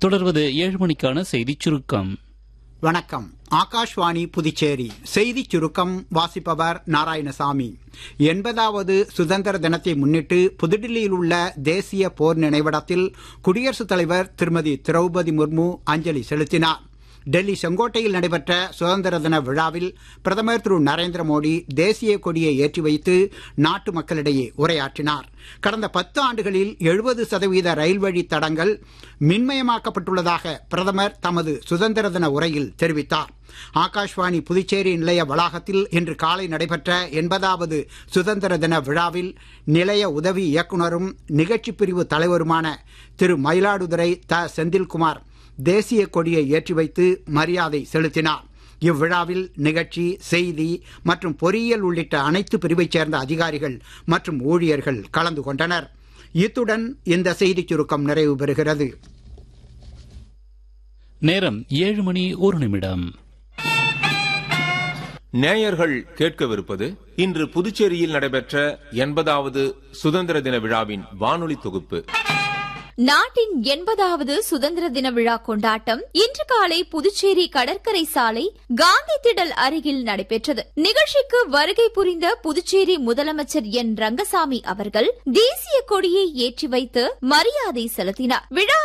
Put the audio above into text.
தொடர்வது ஏழு மணிக்கான செய்திச் சுருக்கம் வணக்கம் ஆகாஷ்வாணி புதுச்சேரி செய்திச் சுருக்கம் வாசிப்பவர் நாராயணசாமி எண்பதாவது சுதந்திர தினத்தை முன்னிட்டு புதுடில்லியில் உள்ள தேசிய போர் நினைவிடத்தில் குடியரசுத் தலைவர் திருமதி திரௌபதி முர்மு அஞ்சலி செலுத்தினார் டெல்லி செங்கோட்டையில் நடைபெற்ற சுதந்திர தின விழாவில் பிரதமர் திரு நரேந்திர மோடி தேசிய கொடியை ஏற்றி வைத்து நாட்டு மக்களிடையே உரையாற்றினார் கடந்த பத்து ஆண்டுகளில் எழுபது சதவீத ரயில் வழி தடங்கள் மின்மயமாக்கப்பட்டுள்ளதாக பிரதமர் தமது சுதந்திர தின உரையில் தெரிவித்தார் ஆகாஷ்வாணி புதுச்சேரி நிலைய வளாகத்தில் இன்று காலை நடைபெற்ற எண்பதாவது சுதந்திர தின விழாவில் நிலைய உதவி இயக்குனரும் நிகழ்ச்சி பிரிவு தலைவருமான திரு மயிலாடுதுறை த செந்தில்குமார் தேசிய கொடியை ஏற்றி வைத்து மரியாதை செலுத்தினார் இவ்விழாவில் நிகழ்ச்சி செய்தி மற்றும் பொறியியல் உள்ளிட்ட அனைத்து பிரிவைச் சேர்ந்த அதிகாரிகள் மற்றும் ஊழியர்கள் கலந்து கொண்டனர் இத்துடன் இந்த செய்திச் சுருக்கம் நிறைவு பெறுகிறது நேரம் ஏழு மணி ஒரு நிமிடம் நேயர்கள் கேட்கவிருப்பது இன்று புதுச்சேரியில் நடைபெற்ற எண்பதாவது சுதந்திர தின விழாவின் வானொலி தொகுப்பு நாட்டின் எண்பதாவது சுதந்திர தின விழா கொண்டாட்டம் இன்று காலை புதுச்சேரி கடற்கரை சாலை காந்தி திடல் அருகில் நடைபெற்றது நிகழ்ச்சிக்கு வருகை புரிந்த புதுச்சேரி முதலமைச்சர் என் ரங்கசாமி அவர்கள் தேசிய கொடியை ஏற்றி வைத்து மரியாதை செலுத்தினார் விழா